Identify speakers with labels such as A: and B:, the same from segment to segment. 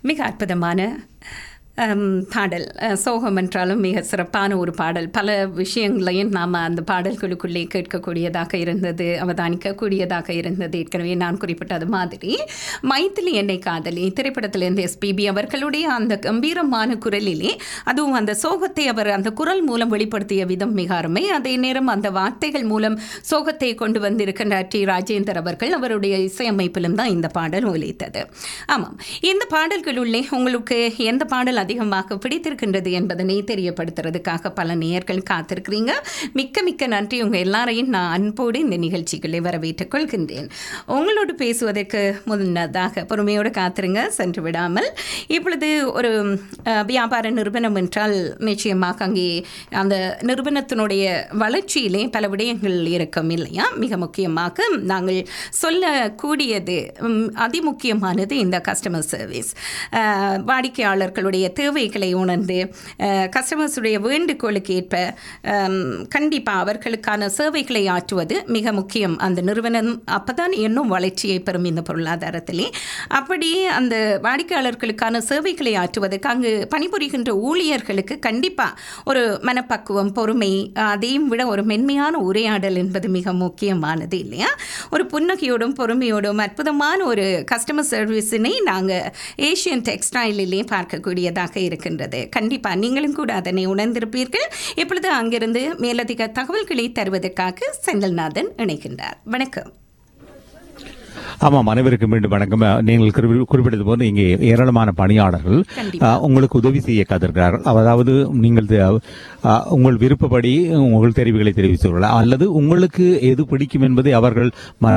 A: மிக அற்புதமான ஹம், பாடல் அஹ், சோகம் என்றாலும் மிக சிறப்பான ஒரு பாடல் பல விஷயங்களையும் நாம் அந்த பாடல்களுக்குள்ளே கேட்கக்கூடியதாக இருந்தது அவதானிக்கக்கூடியதாக இருந்தது ஏற்கனவே நான் குறிப்பிட்டது மாதிரி மைத்திலி என்னை காதலி திரைப்படத்திலிருந்து எஸ்பிபி அவர்களுடைய அந்த கம்பீரமான குரலிலே அதுவும் அந்த சோகத்தை அவர் அந்த குரல் மூலம் வெளிப்படுத்திய விதம் மிக அருமை அதே நேரம் அந்த வார்த்தைகள் மூலம் சோகத்தை கொண்டு வந்திருக்கின்ற டி ராஜேந்தர் அவர்கள் அவருடைய இசையமைப்பிலும் தான் இந்த பாடல் ஒலித்தது ஆமாம் இந்த பாடல்களுள்ளே உங்களுக்கு எந்த பாடல் அதிகமாக பிடித்திருக்கின்றது என்பதனை தெரியப்படுத்துறதுக்காக பல நேயர்கள் காத்திருக்கிறீங்க மிக்க மிக்க நன்றி உங்கள் எல்லாரையும் நான் அன்போடு இந்த நிகழ்ச்சிகளை வரவேற்றுக் கொள்கின்றேன் உங்களோடு பேசுவதற்கு முன்னதாக பொறுமையோடு காத்திருங்க சென்று விடாமல் இப்பொழுது ஒரு அஹ், வியாபார நிறுவனம் என்றால் நிச்சயமாக அங்கே அந்த நிறுவனத்தினுடைய வளர்ச்சியிலே பல விடயங்கள் இருக்கும் இல்லையா மிக முக்கியமாக நாங்கள் சொல்லக்கூடியது ம், அதிமுக்கியமானது இந்த கஸ்டமர் சர்வீஸ் அஹ், வாடிக்கையாளர்களுடைய தேவைகளை உணர்ந்து கஸ்டமர்ஸுடைய வேண்டுகோளுக்கு ஏற்ப கண்டிப்பாக அவர்களுக்கான சேவைகளை ஆற்றுவது மிக முக்கியம் அந்த நிறுவனம் அப்பதான் இன்னும் வளர்ச்சியை பெறும் இந்த பொருளாதாரத்திலே அப்படி அந்த வாடிக்கையாளர்களுக்கான சேவைகளை ஆற்றுவதற்கு அங்கு பணிபுரிகின்ற ஊழியர்களுக்கு கண்டிப்பாக ஒரு மனப்பக்குவம் பொறுமை அதையும் விட ஒரு மென்மையான உரையாடல் என்பது மிக முக்கியமானது இல்லையா ஒரு புன்னகையோடும் பொறுமையோடும் அற்புதமான ஒரு கஸ்டமர் சர்வீஸினை நாங்கள் ஏஷியன் டெக்ஸ்டைலிலே பார்க்கக்கூடியதாக இருக்கின்றது கண்டிப்பாக நீங்களும் கூட அதனை உணர்ந்திருப்பீர்கள் இப்பொழுது அங்கிருந்து மேலதிக தகவல்களை தருவதற்காக செந்தில்நாதன் இணைகின்றார் வணக்கம்
B: ஆமாம் அனைவருக்கும் மீண்டும் வணக்கம் அஹ், நீங்கள் குறிப்பி- குறிப்பிட்டது போது இங்கே ஏராளமான பணியாளர்கள்
A: கண்டிப்பா.
B: அஹ், உங்களுக்கு உதவி செய்ய காத்திருக்கிறார்கள் அதாவது நீங்கள் த- அஹ், உங்கள் விருப்பப்படி உங்கள் தெரிவுகளை தெரிவித்துள்ள அல்லது உங்களுக்கு எது பிடிக்கும் என்பதை அவர்கள் ம-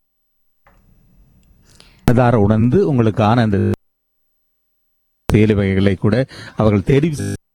B: மனதார உணர்ந்து உங்களுக்கான அந்த சேலை வகைகளை கூட அவர்கள் தெரிவு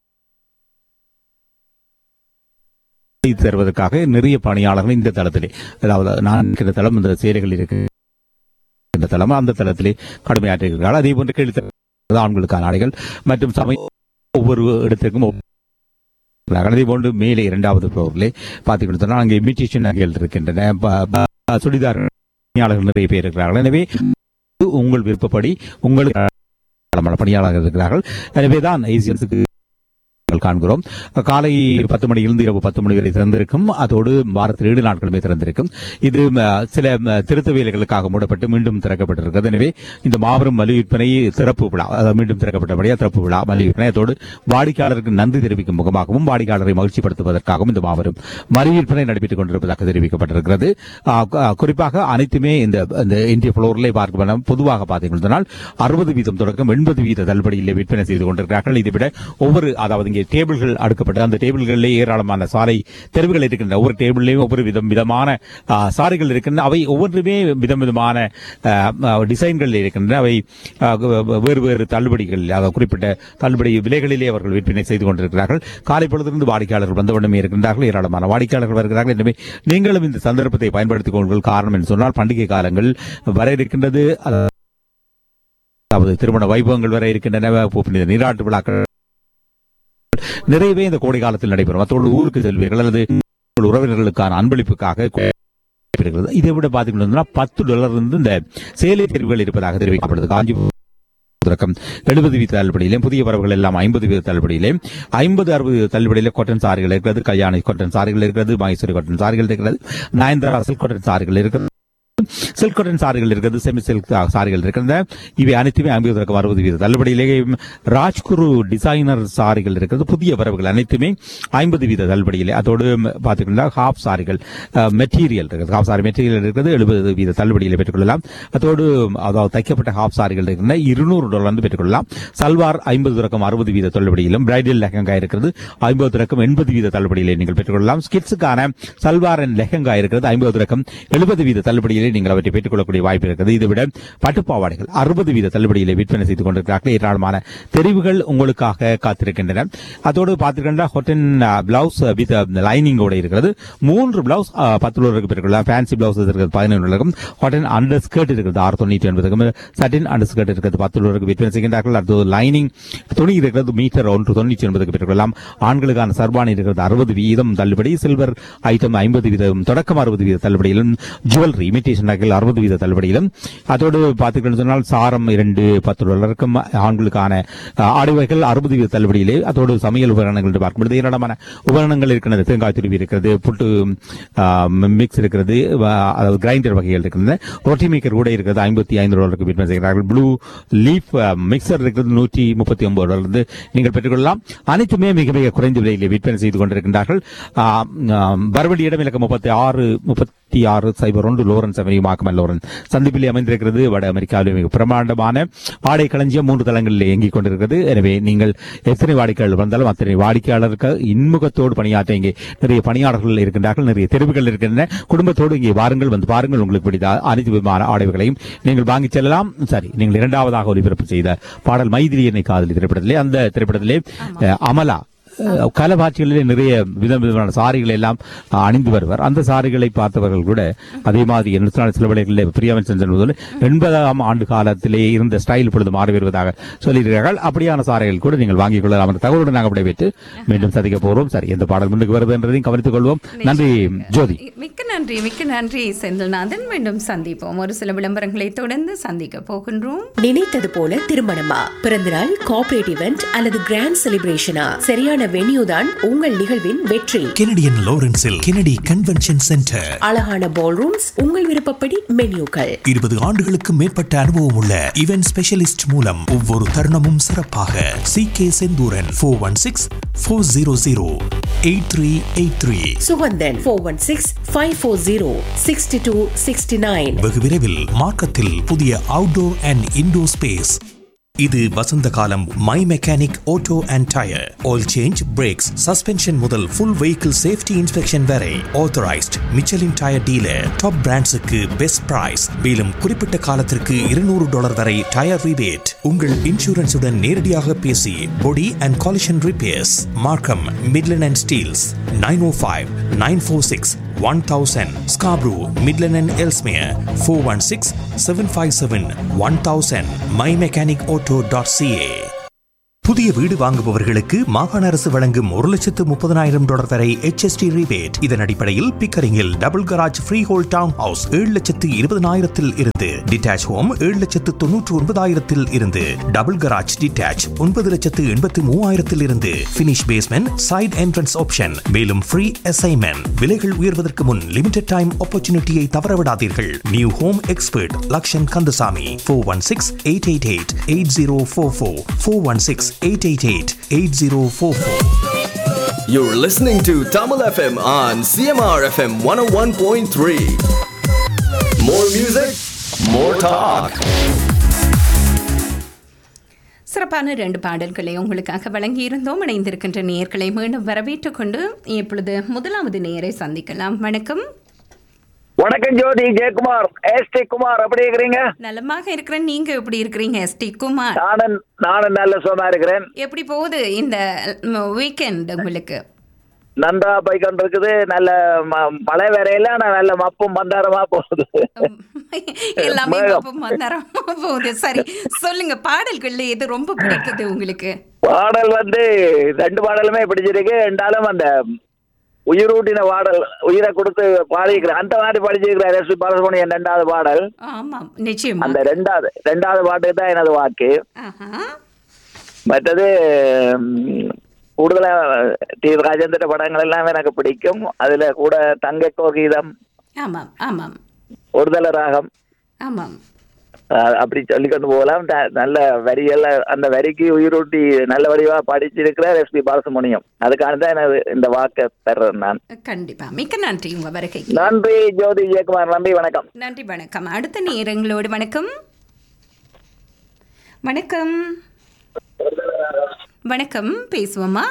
B: செய்து தருவதற்காக நிறைய பணியாளர்கள் இந்த தளத்திலே அதாவது நான் இருக்கிற தளம் இந்த சேலைகள் இருக்கு இந்த தளம் அந்த தளத்திலே கடுமையாற்றுகிறார்கள் அதே போன்று கீழ்த்தர ஆண்களுக்கான ஆடைகள் மற்றும் சமய ஒவ்வொரு இடத்திற்கும் ஒவ்வொரு அதே போன்று மேலே இரண்டாவது ஃப்ளோரிலே பார்த்தீங்கன்னு சொன்னால் அங்கே இமிட்டேஷன் நகைகள் இருக்கின்றன ப- ப- சுடிதார் பணியாளர்கள் நிறைய பேர் இருக்கிறார்கள் எனவே உங்கள் விருப்பப்படி உங்களுக்கு ஏராளமான பணியாளர்கள் இருக்கிறார்கள் எனவே தான் ஏசியன்ஸுக்கு நாங்கள் காண்கிறோம் காலை பத்து மணியிலிருந்து இரவு பத்து மணி வரை திறந்திருக்கும் அதோடு வாரத்தில் ஏழு நாட்களுமே திறந்திருக்கும் இது ம, சில ம, திருத்த வேலைகளுக்காக மூடப்பட்டு மீண்டும் திறக்கப்பட்டிருக்கிறது எனவே இந்த மாபெரும் மலிவு விற்பனை திறப்பு விழா அதாவது மீண்டும் திறக்கப்பட்டபடியா திறப்பு விழா மலிவு விற்பனை அதோடு வாடிக்கையாளருக்கு நன்றி தெரிவிக்கும் முகமாகவும் வாடிக்கையாளரை மகிழ்ச்சிப்படுத்துவதற்காகவும் இந்த மாபெரும் மலிவு விற்பனை நடைபெற்றுக் கொண்டிருப்பதாக தெரிவிக்கப்பட்டிருக்கிறது ஆ, கு- குறிப்பாக அனைத்துமே இந்த இந்த இந்திய புளோரிலே பார்க்க பொதுவாக பார்த்தீங்கன்னா அறுபது வீதம் தொடக்கம் எண்பது வீத தள்ளுபடியிலே விற்பனை செய்து கொண்டிருக்கிறார்கள் இதை விட ஒவ்வொரு அதாவது இங்கே டேபிள்கள் அடுக்கப்பட்டு அந்த டேபிள்களிலே ஏராளமான சாலை தெருவுகள் இருக்கின்றன ஒவ்வொரு டேபிள்லையும் ஒவ்வொரு விதம் விதமான ஆ, சாலைகள் இருக்கின்றன அவை ஒவ்வொன்றுமே விதம் விதமான ஆ, ஆ, டிசைன்கள் இருக்கின்றன அவை ஆ, வே- வேறு வேறு தள்ளுபடிகள் அதாவது குறிப்பிட்ட தள்ளுபடி விலைகளிலே அவர்கள் விற்பனை செய்து கொண்டிருக்கிறார்கள் காலை பொழுதிலிருந்து வாடிக்கையாளர்கள் வந்த வண்ணமே இருக்கின்றார்கள் ஏராளமான வாடிக்கையாளர்கள் வருகிறார்கள் எனவே நீங்களும் இந்த சந்தர்ப்பத்தை பயன்படுத்திக் கொள்ளுங்கள் காரணம் என்று சொன்னால் பண்டிகை காலங்கள் வர இருக்கின்றது அதாவது திருமண வைபவங்கள் வர இருக்கின்றன புனித நீராட்டு விழாக்கள் நிறையவே இந்த கோடை காலத்தில் நடைபெறும் அத்தோடு ஊருக்கு செல்வீர்கள் அல்லது உங்கள் உறவினர்களுக்கான அன்பளிப்புக்காக இருக்கிறது இதை விட பாத்தீங்கன்னா பத்து டாலர் இருந்து இந்த சேலை தெரிவுகள் இருப்பதாக தெரிவிக்கப்படுது காஞ்சிபுரம் தொடக்கம் எழுபது வீத தள்ளுபடியிலும் புதிய வரவுகள் எல்லாம் ஐம்பது வீத தள்ளுபடியிலும் ஐம்பது அறுபது வீத தள்ளுபடியில கொட்டன் சாரிகள் இருக்கிறது கல்யாணி கொட்டன் சாரிகள் இருக்கிறது மைசூரி கொட்டன் சாரிகள் இருக்கிறது நயன்தாரா சில்க் கொட்டன் சாரிகள் இருக்கிறது சில்க் காட்டன் சாரிகள் இருக்கிறது செமி சில்க் சாரிகள் இருக்கின்றன இவை அனைத்துமே ஐம்பது ரகம் அறுபது வீத தள்ளுபடியிலேயே ராஜ்குரு டிசைனர் சாரிகள் இருக்கிறது புதிய வரவுகள் அனைத்துமே ஐம்பது வீத தள்ளுபடியிலே அதோடு பார்த்துக்கிட்டா ஹாஃப் சாரிகள் மெட்டீரியல் இருக்குது ஹாஃப் சாரி மெட்டீரியல் இருக்கிறது எழுபது வீத தள்ளுபடியில் பெற்றுக்கொள்ளலாம் அதோடு அதாவது தைக்கப்பட்ட ஹாஃப் சாரிகள் இருக்கின்றன இருநூறு டாலர் வந்து பெற்றுக்கொள்ளலாம் சல்வார் ஐம்பது ரகம் அறுபது வீத தள்ளுபடியிலும் பிரைடல் லெஹங்கா இருக்கிறது ஐம்பது ரகம் எண்பது வீத தள்ளுபடியிலே நீங்கள் பெற்றுக்கொள்ளலாம் ஸ்கிட்ஸுக்கான சல்வார் அண்ட் லெஹங்கா இருக்கிறது ஐம்பது ரகம் எழுபது வீத தள்ளுபடியிலே நீங்கள் அவற்றை பெற்றுக்கொள்ளக்கூடிய வாய்ப்பு இருக்கிறது இதை விட பட்டுப்பாவாடைகள் அறுபது வீத தள்ளுபடியிலே விற்பனை செய்து கொண்டிருக்கிறார்கள் ஏராளமான தெரிவுகள் உங்களுக்காக காத்திருக்கின்றன அதோடு பார்த்திருக்கின்ற ஹொட்டன் பிளவுஸ் வித் லைனிங்கோட இருக்கிறது மூன்று பிளவுஸ் பத்து ரூபாய்க்கு பெற்றுக்கொள்ளலாம் ஃபேன்சி பிளவுஸ் இருக்கிறது பதினொன்று ரூபாய்க்கும் ஹொட்டன் அண்டர் ஸ்கர்ட் இருக்கிறது ஆறு தொண்ணூற்றி ஒன்பதுக்கும் சட்டின் அண்டர் ஸ்கர்ட் இருக்கிறது பத்து ரூபாய்க்கு விற்பனை செய்கின்றார்கள் அடுத்தது லைனிங் துணி இருக்கிறது மீட்டர் ஒன்று தொண்ணூற்றி ஒன்பதுக்கு பெற்றுக்கொள்ளலாம் ஆண்களுக்கான சர்பானி இருக்கிறது அறுபது வீதம் தள்ளுபடி சில்வர் ஐட்டம் ஐம்பது வீதம் தொடக்கம் அறுபது வீத தள்ளுபடியிலும் ஜுவல்லரி இமிட்டேஷன் ஃபேஷன் நகைகள் அறுபது வீத தள்ளுபடியிலும் அதோடு பார்த்துக்கிட்டு சொன்னால் சாரம் இரண்டு பத்து டாலருக்கும் ஆண்களுக்கான அஹ், ஆடை வகைகள் அறுபது வீத தள்ளுபடியிலே அதோடு சமையல் உபகரணங்கள் என்று பார்க்கும்பொழுது ஏராளமான உபகரணங்கள் இருக்கிறது தேங்காய் துருவி இருக்கிறது புட்டு மிக்ஸ் இருக்கிறது வ- அதாவது கிரைண்டர் வகைகள் இருக்கிறது ரொட்டி மேக்கர் கூட இருக்கிறது ஐம்பத்தி ஐந்து டாலருக்கு விற்பனை செய்கிறார்கள் ப்ளூ லீஃப் மிக்சர் இருக்கிறது நூற்றி முப்பத்தி ஒன்பது டாலர் இருந்து நீங்கள் பெற்றுக்கொள்ளலாம் அனைத்துமே மிக மிக குறைந்த விலையிலே விற்பனை செய்து கொண்டிருக்கின்றார்கள் ஆம், ஆம், வரவழி இடம் இலக்கம் முப்பத்தி ஆறு முப்பத்தி ஆறு சைபர் ஒன்று லோரன்ஸ் அவனியுமாக்கம் லோரன்ஸ் சந்திப்பிலே அமைந்திருக்கிறது வட அமெரிக்காவிலே மிக பிரமாண்டமான ஆடை களஞ்சியம் மூன்று தளங்களில் இயங்கிக் கொண்டிருக்கிறது எனவே நீங்கள் எத்தனை வாடிக்கையாளர் வந்தாலும் அத்தனை வாடிக்கையாளருக்கு இன்முகத்தோடு பணியாற்ற இங்கே நிறைய பணியாளர்கள் இருக்கின்றார்கள் நிறைய தெரிவுகள் இருக்கின்றன குடும்பத்தோடு இங்கே வாருங்கள் வந்து பாருங்கள் உங்களுக்கு பிடித்த அனைத்து விதமான ஆடைகளையும் நீங்கள் வாங்கிச் செல்லலாம் சரி நீங்கள் இரண்டாவதாக ஒளிபரப்பு செய்த பாடல் மைதிலி என்னை காதலி திரைப்படத்திலே அந்த திரைப்படத்திலே அஹ், அமலா அஹ், கலபாட்சிகளிலே நிறைய விதம் விதமான சாரிகளை எல்லாம் அஹ், அணிந்து வருவார் அந்த சாரிகளை பார்த்தவர்கள் கூட அதே மாதிரி நிறுத்தினால சில வேளைகளில் பிரியாமன் செஞ்சன் முதல் எண்பதாம் ஆண்டு காலத்திலே இருந்த ஸ்டைல் இப்பொழுது மாறி வருவதாக சொல்லியிருக்கிறார்கள் அப்படியான சாரிகள் கூட நீங்கள் வாங்கிக் கொள்ளலாம் என்ற தகவலுடன் நாங்கள் விடைபெற்று மீண்டும் சந்திக்க போகிறோம் சரி எந்த பாடல் முன்னுக்கு வருது என்றதையும் கவனித்துக் கொள்வோம் நன்றி ஜோதி
A: மிக்க நன்றி மிக்க நன்றி செந்தில்நாதன் மீண்டும் சந்திப்போம் ஒரு சில விளம்பரங்களை தொடர்ந்து சந்திக்க போகின்றோம்
C: நினைத்தது போல திருமணமா பிறந்தநாள் கார்ப்பரேட் இவெண்ட் அல்லது கிராண்ட் செலிப்ரேஷனா சரியான வென்யூ தான் உங்கள் நிகழ்வின் வெற்றி
D: கெனடியன் லாரன்ஸில் கெனடி கன்வென்ஷன் சென்டர்
C: அழகான பால் ரூம்ஸ் உங்கள் விருப்பப்படி மென்யூக்கள்
D: இருபது ஆண்டுகளுக்கு மேற்பட்ட அனுபவம் உள்ள இவென்ட் ஸ்பெஷலிஸ்ட் மூலம் ஒவ்வொரு தருணமும் சிறப்பாக C K Senthooran four one six four zero zero eight three eight three
C: Sugandhan four one six five four zero sixty two sixty nine
D: வெகு விரைவில் மார்க்கத்தில் புதிய அவுட்டோர் அண்ட் இன்டோர் ஸ்பேஸ் இது வசந்த காலம் my mechanic auto and tyre oil change brakes suspension முதல் full vehicle safety inspection வரை authorised Michelin tyre dealer top பிராண்ட்ஸுக்கு பெஸ்ட் பிரைஸ் மேலும் குறிப்பிட்ட காலத்திற்கு இருநூறு டாலர் வரை டயர் ரிபேட் உங்கள் இன்சூரன்ஸுடன் நேரடியாக பேசி body and collision repairs Markham Midland and Steeles nine O five nine four six 1000 Scarborough, Midland and Elsmere 416 757 1000 mymechanicauto.ca புதிய வீடு வாங்குபவர்களுக்கு மாகாண அரசு வழங்கும் ஒரு லட்சத்து முப்பதனாயிரம் டாலர் வரை HST rebate இதன் அடிப்படையில் பிக்கரிங்கில் double garage freehold townhouse ஏழு லட்சத்து இருபதனாயிரத்தில் இருந்து டிட்டாச் ஹோம் ஏழு லட்சத்து தொன்னூற்று ஒன்பதாயிரத்தில் இருந்து டபுள் கராஜ் டிட்டாச் ஒன்பது லட்சத்து எண்பத்து மூவாயிரத்தில் இருந்து finish basement side entrance option மேலும் ஃப்ரீ அசைன்மெண்ட் விலைகள் உயர்வதற்கு முன் லிமிடெட் டைம் ஆப்பர்ச்சுனிட்டியை தவறவிடாதீர்கள் new home expert Lakshan Kandasamy four one six eight eight eight eight zero four four four one six eight eight eight eight zero four four
E: You're listening to Tamil FM on CMR FM 101.3. More music, more talk.
A: சிறப்பான ரெண்டு பாடல்களை உங்களுக்காக வழங்கியிருந்தோம் இணைந்திருக்கின்ற நேயர்களை மீண்டும் வரவேற்றுக் கொண்டு இப்பொழுது முதலாவது நேயரை சந்திக்கலாம் வணக்கம்
F: வணக்கம் ஜோதி ஜெயக்குமார் எஸ் டி குமார் எப்படி இருக்கிறீங்க
A: நலமாக இருக்கிறேன் நீங்க எப்படி இருக்கிறீங்க எஸ்டி குமார்
F: நானும் நானும் நல்ல சுகமா இருக்கிறேன்
A: எப்படி போகுது இந்த வீக்கெண்ட் உங்களுக்கு
F: நன்றா போய் கொண்டிருக்குது நல்ல ம- மழை வேறையில ஆனா நல்ல மப்பும் மந்தாரமா போகுது
A: எல்லாமே
F: மேகம்.
A: ரொம்ப மந்தரமா போகுது சரி சொல்லுங்க பாடல்கள்ல எது ரொம்ப பிடிக்குது உங்களுக்கு
F: பாடல் வந்து ரெண்டு பாடலுமே பிடிச்சிருக்கு ரெண்டாலும் அந்த உயிரூட்டின பாடல் உயிரை கொடுத்து பாடியிருக்கிறேன் அந்த மாதிரி படிச்சிருக்கிறேன் எஸ் பி பாலசுமணியன் ரெண்டாவது பாடல்
A: ஆமாம் நிச்சயமா
F: அந்த ரெண்டாவது ரெண்டாவது பாட்டுக்கு தான் எனது வாக்கு
A: ஆஹா.
F: மற்றது ம், கூடுதலா டி ராஜேந்திர படங்கள் எல்லாம் எனக்கு பிடிக்கும் அதுல கூட தங்க கீதம்
A: ஆமாம் ஆமாம்
F: ஒருதல ராகம்
A: ஆமாம்
F: அஹ், அப்படி சொல்லி கொண்டு போகலாம் த- நல்ல வரியல்ல அந்த வரிக்கு உயிரூட்டி நல்ல வடிவா படிச்சிருக்கிறார் எஸ்பி பாலசுமணியம் அதுக்கான தான் எனது இந்த வாக்கை பெறேன் நான்
A: கண்டிப்பா மிக்க நன்றி உங்க வருகைக்கு
F: நன்றி ஜோதி ஜெயக்குமார் நன்றி வணக்கம்
A: நன்றி வணக்கம் அடுத்த நேரங்களோடு வணக்கம் வணக்கம் வணக்கம் பேசுவோமா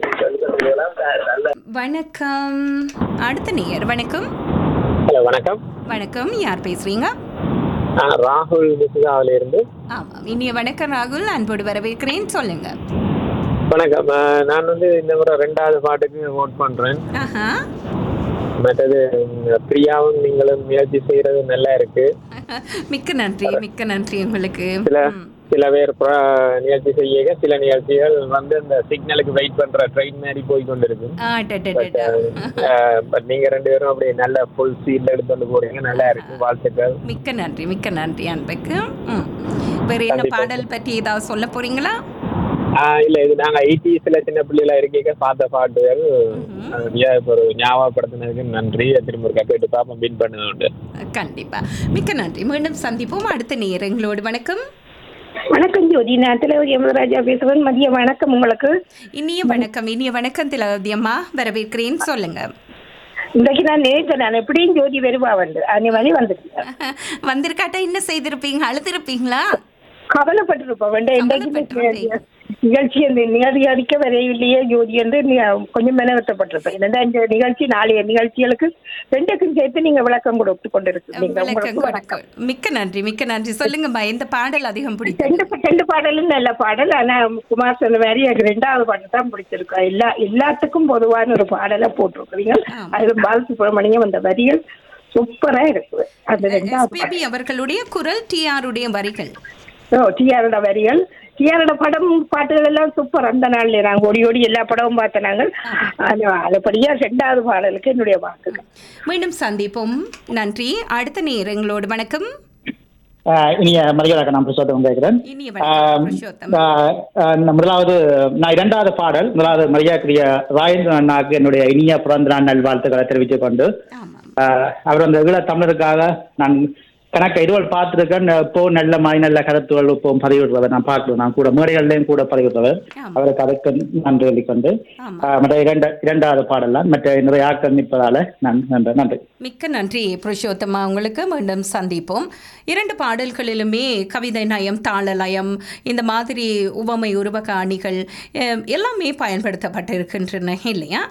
A: வணக்கம் அடுத்த நேயர் வணக்கம்
G: ஹலோ வணக்கம்
A: வணக்கம் யார் பேசுறீங்க
G: நான் ராகுல் மிசுகாவில இருந்து
A: ஆமாம் இனிய வணக்கம் ராகுல் அன்போடு வரவேற்கிறேன் சொல்லுங்க
G: வணக்கம் அஹ், நான் வந்து இந்த முறை ரெண்டாவது பாட்டுக்கு ஓட் பண்றேன்
A: ஆஹா
G: மற்றது உம், பிரியாவும் நீங்களும் முயற்சி செய்யறது நல்லா இருக்கு
A: மிக்க நன்றி மிக்க நன்றி உங்களுக்கு
G: சில
A: ம்.
G: சில பேர் pro- நிகழ்ச்சி செய்ய சில நிகழ்ச்சிகள் வந்து இந்த சிக்னலுக்கு வெயிட் பண்ற ட்ரெயின் மாதிரி போய் கொண்டிருக்கும்
A: ஆ, டடடடா.
G: பட் நீங்க ரெண்டு பேரும் அப்படியே நல்ல ஃபுல் சீட்ல எடுத்துட்டு போறீங்க நல்லா இருக்கு வாழ்த்துக்கள்
A: மிக்க நன்றி மிக்க நன்றி அன்புக்கு ம். வேற என்ன
G: கண்டிப்பா.
A: பாடல் பற்றி ஏதாவது சொல்ல போறீங்களா
G: ஆஹ் இல்ல இது நாங்க எயிட்டிஸ்ல சின்ன பிள்ளைல இருக்க பார்த்த பாட்டுகள் அது ஞா- இப்ப ஒரு ஞாபகப்படுத்தினதுக்கு நன்றி திரும்ப ஒரு கேட்டு பாப்போம் வின் பண்ணுது
A: கண்டிப்பா மிக்க நன்றி மீண்டும் சந்திப்போம் அடுத்த நேரங்களோடு வணக்கம்
H: வணக்கம் ஜோதி நான் திலவதி அமரராஜா பேசுகிறேன் மதிய வணக்கம் உங்களுக்கு
A: இனிய வணக்கம் இனிய வணக்கம் திலவதி அம்மா வரவேற்கிறேன் சொல்லுங்க
H: இன்றைக்கு நான் நேற்று நான் எப்படியும் ஜோதி வருவா வந்து அன்னை வழி வந்துட்டேன்
A: வந்திருக்காட்டா என்ன செய்திருப்பீங்க அழுதுருப்பீங்களா
H: கவலைப்பட்டிருப்போம் வேண்டாம் இன்றைக்கு
A: கவலைப்பட்டிருப்பீங்க.
H: நிகழ்ச்சி அந்த நிகழ்ச்சி அடிக்க வரையிலேயே ஜோதி என்று நீ கொஞ்சம் மெனவத்தப்பட்டிருப்பேன் என்னடா இந்த நிகழ்ச்சி நாளைய நிகழ்ச்சிகளுக்கு ரெண்டுக்கும் சேர்த்து நீங்க விளக்கம் கொடுத்து கொண்டிருக்கீங்க
A: விளக்கம்
H: உங்களுக்கு வணக்கம்
A: கொடுக்க மிக்க நன்றி மிக்க நன்றி சொல்லுங்கம்மா எந்த பாடல் அதிகம் பிடிக்கும்
H: ரெண்டு ரெண்டு பாடலும் நல்ல பாடல் ஆனா குமார் சொன்ன மாதிரி எனக்கு ரெண்டாவது பாட்டு தான் பிடிச்சிருக்கு எல்லா எல்லாத்துக்கும் பொதுவான ஒரு பாடலை போட்டிருக்கிறீங்க
A: ஆமா.
H: அது பாலசுப்ரமணியம் அந்த வரிகள் சூப்பரா இருக்கு அந்த ரெண்டாவது
A: எஸ்பிபி அவர்களுடைய குரல் டிஆருடைய வரிகள்
H: டிஆரோட வரிகள் டிஆரோட படம் பாட்டுகள் எல்லாம் சூப்பர் அந்த நாள்ல நாங்க ஓடி ஓடி எல்லா படமும் பார்த்த நாங்கள் அது- அதுபடியா ரெண்டாவது பாடலுக்கு என்னுடைய வாக்குகள்
A: மீண்டும் சந்திப்போம் நன்றி அடுத்த நேரங்களோடு வணக்கம்
I: ஆஹ் இனிய மரியாதை நான் புருஷோத்தம் கேட்கிறேன்
A: இனிய
I: ஆஹ்
A: வணக்கம் புருஷோத்தம்
I: ஆஹ் ஆஹ் முதலாவது நான் இரண்டாவது பாடல் முதலாவது மரியாதைக்குரிய ராஜேந்திரன் அண்ணாக்கு என்னுடைய இனிய பிறந்த நாள் நல்வாழ்த்துக்களை தெரிவித்துக் கொண்டு
A: ஆமாம்
I: ஆஹ் அவர் அந்த ஈழ தமிழருக்காக நான் கணக்க இதுவள் பார்த்துருக்கேன் இப்போ நல்ல மாதிரி நல்ல கருத்துகள் இப்போ பதிவிடுறவர் நான் பார்க்கிறேன் நான் கூட மேடைகள்லையும் கூட பதிவிடுறவர்
A: ஆமா.
I: அவருக்கு அதுக்கு நன்றி சொல்லிக்கொண்டு
A: ஆமா.
I: ஆஹ் மற்ற இரண்டு இரண்டாவது பாடலாம் மற்ற நிறைய ஆக்கம் நிற்பதால நான் நன்றி நன்றி
A: மிக்க நன்றி புருஷோத்தமா உங்களுக்கு மீண்டும் சந்திப்போம் இரண்டு பாடல்களிலுமே கவிதை நயம் தாளலயம் இந்த மாதிரி உவமை உருவக அணிகள் அஹ், எல்லாமே பயன்படுத்தப்பட்டிருக்கின்றன இல்லையா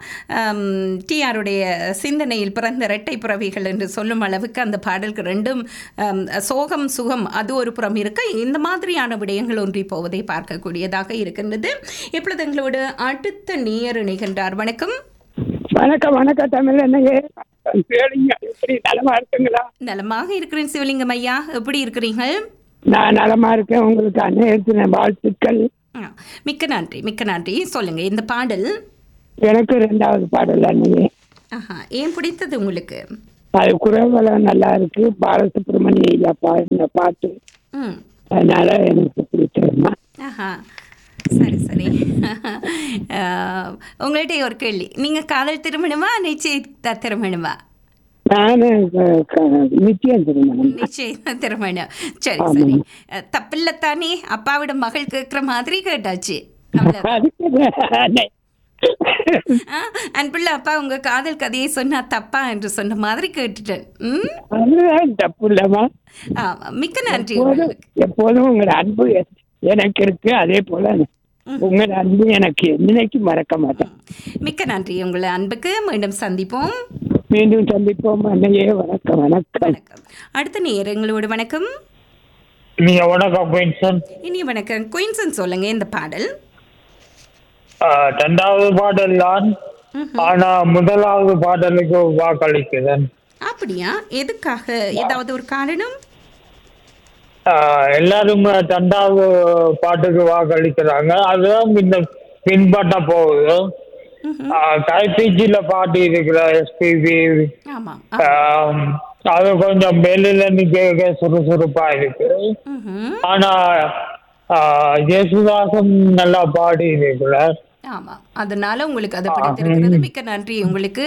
A: டிஆருடைய சிந்தனையில் பிறந்த இரட்டை புறவிகள் என்று சொல்லும் அளவுக்கு அந்த பாடல்கள் ரெண்டும் அம், சோகம் சுகம் அது ஒரு புறம் இருக்க இந்த மாதிரியான விடயங்கள் ஒன்றி போவதை பார்க்கக்கூடியதாக இருக்கின்றது இப்பொழுது எங்களோடு அடுத்த நேயர் இணைகின்றார் வணக்கம்
H: வணக்கம் வணக்கம் தமிழ் என்னங்க கேளுங்க எப்படி நலமா இருக்குங்களா
A: நலமாக இருக்கிறேன் சிவலிங்கம் ஐயா எப்படி இருக்கிறீங்க
H: நான் நலமா இருக்கேன் உங்களுக்கு அநேகத்தின வாழ்த்துக்கள்
A: ஆ, மிக்க நன்றி மிக்க நன்றி சொல்லுங்க இந்த பாடல்
H: எனக்கு ரெண்டாவது பாடல் அன்னையே
A: ஆஹா ஏன் பிடித்தது உங்களுக்கு
H: அது குரவலம் நல்லா இருக்கு பாலசுப்ரமணிய ஐயா பாடின பாட்டு
A: ம்
H: அதனால எனக்கு பிடிச்சதுமா
A: ஆஹா சரி சரி ஆ, உங்கள்கிட்ட ஒரு கேள்வி நீங்கள் காதல் திருமணமா நிச்சயித்த திருமணமா
H: நானு க- க- நிச்சயம் திருமணம்
A: நிச்சய திருமணம் சரி சரி அஹ், தப்பில்ல தானே அப்பாவிட மகள் கேட்குற மாதிரி கேட்டாச்சு அவ்வளவு
H: அதுக்கு
A: ஆ, அன்புள்ள அப்பா உங்க காதல் கதையை சொன்னா தப்பா என்று சொன்ன மாதிரி கேட்டுட்டேன் ம்
H: அதுதான் தப்பு இல்லம்மா
A: ஆமா மிக்க நன்றி
H: எப்போதும்
A: உங்களுக்கு
H: எப்போதும் உங்களோட அன்பு எ- எனக்கு இருக்கு அதே போல உங்களோட அன்பு எனக்கு என்னைக்கு மறக்க மாட்டேன்
A: மிக்க நன்றி உங்களை அன்புக்கு மீண்டும் சந்திப்போம்
H: மீண்டும் சந்திப்போம் அன்னையே வணக்கம் வணக்கம்
A: வணக்கம் அடுத்த நேரங்களோடு வணக்கம்
G: நீங்க வணக்கம் குயின்சன்
A: இனி வணக்கம் குயின்சன் சொல்லுங்க இந்த பாடல்
G: ரெண்டாவது பாடல் தான் ஆனா முதலாவது பாடலுக்கு வாக்களிக்கிறேன்
A: அப்படியா எதுக்காக ஏதாவது ஒரு காரணம்
G: எல்லாரும் ரெண்டாவது பாட்டுக்கு வாக்களிக்கிறாங்க அதுதான் இந்த பின்பற்ற போகுது கைபேச்சியில பாட்டு இருக்கிற எஸ்பிபி
A: ஆமாம்
G: அது கொஞ்சம் வெளியில நிக்க சுறுசுறுப்பா இருக்கு
A: ம்ஹும்.
G: ஆனா ஆஹ், இயேசுதாசன் நல்லா பாடி இருக்கிறார்
A: ஆமாம் அதனால உங்களுக்கு அது பிடித்திருக்கிறது மிக்க நன்றி உங்களுக்கு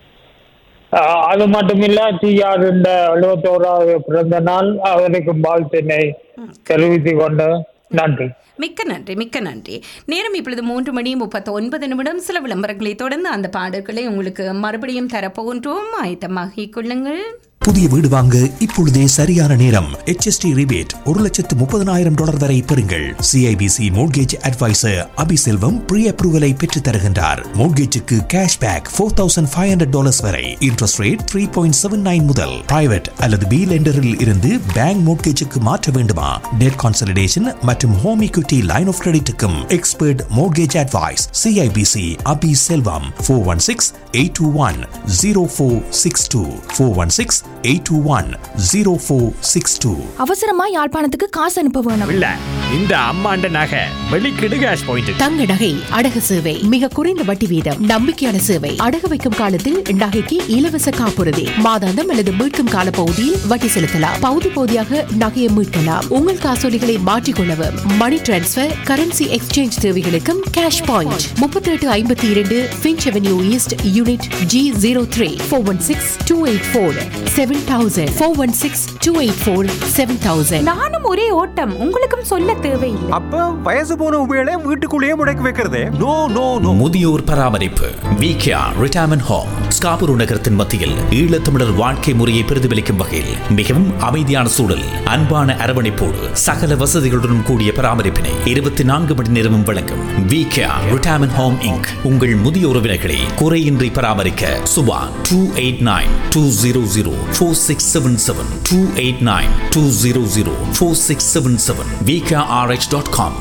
G: ஆஹ், அது மட்டும் இல்ல டிஆர் இந்த எழுபத்தோராவது பிறந்த நாள் அவருக்கு வாழ்த்தினை தெரிவித்துக் கொண்டு நன்றி
A: மிக்க நன்றி மிக்க நன்றி நேரம் இப்பொழுது மூன்று மணி முப்பத்தி ஒன்பது நிமிடம் சில விளம்பரங்களை தொடர்ந்து அந்த பாடல்களை உங்களுக்கு மறுபடியும் தரப்போன்றோம் ஆயத்தமாகிக் கொள்ளுங்கள்
D: புதிய வீடு வாங்க இப்பொழுதே சரியான நேரம் HST ரிபேட் ஒரு லட்சத்து முப்பதனாயிரம் டாலர் வரை பெறுங்கள் CIBC mortgage advisor Abiselvam pre அப்ரூவலை பெற்றுத் தருகின்றார் மோட்கேஜுக்கு cash back four thousand five hundred dollars வரை interest rate three point seven nine முதல் பிரைவேட் அல்லது பி லெண்டரில் இருந்து பேங்க் மோட்கேஜுக்கு மாற்ற வேண்டுமா டெட் கான்சல்டேஷன் மற்றும் ஹோம் equity லைன் ஆஃப் கிரெடிட்டுக்கும் expert mortgage advice CIBC Abi Selvam four one six eight two one zero four six two four one six eight two one zero four six two
J: அவசரமா யாழ்ப்பாணத்துக்கு காசு அனுப்ப வேணும்
K: இல்ல இந்த அம்மாண்ட நகை வெளிக்கிடு கேஷ் பாயிண்ட்
C: தங்க நகை அடகு சேவை மிக குறைந்த வட்டி வீதம் நம்பிக்கையான சேவை அடகு வைக்கும் காலத்தில் நகைக்கு இலவச காப்புறுதி மாதாந்தம் அல்லது மீட்கும் கால பகுதியில் வட்டி செலுத்தலாம் பகுதி பகுதியாக நகையை மீட்கலாம் உங்கள் காசோலிகளை மாற்றிக்கொள்ளவும் மணி டிரான்ஸ்பர் கரன்சி எக்ஸ்சேஞ்ச் தேவைகளுக்கும் கேஷ் பாயிண்ட் முப்பத்தி எட்டு ஐம்பத்தி இரண்டு Finch avenue east unit G zero three four one six two eight four seven thousand four one six two eight four seven thousand
J: நானும் ஒரே ஓட்டம் உங்களுக்கும் சொல்ல தேவையில்லை
K: அப்ப வயசு போன உபயோக வீட்டுக்குள்ளேயே முடக்கி வைக்கிறதே நோ நோ நோ
D: முதியோர் பராமரிப்பு விகேஆர் ரிட்டையர்மெண்ட் ஹோம் ஸ்காபுரு நகரத்தின் மத்தியில் ஈழத்தமிழர் வாழ்க்கை முறையை பிரதிபலிக்கும் வகையில் மிகவும் அமைதியான சூழல் அன்பான அரவணைப்போடு சகல வசதிகளுடன் கூடிய பராமரிப்பினை இருபத்தி நான்கு மணி நேரமும் வழங்கும் விகேஆர் ரிட்டையர்மெண்ட் ஹோம் இங்க் உங்கள் முதிய உறவினர்களை குறையின்றி பராமரிக்க Subha two eight nine two zero zero four six seven seven two eight nine two zero zero four six seven seven VKRH dot com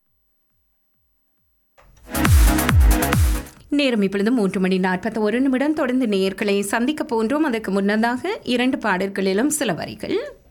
A: நேரம் இப்பொழுது மூன்று மணி நாற்பத்தி ஒரு நிமிடம் தொடர்ந்து நேயர்களை சந்திக்க போன்றோம் அதற்கு முன்னதாக இரண்டு பாடல்களிலும் சில வரிகள்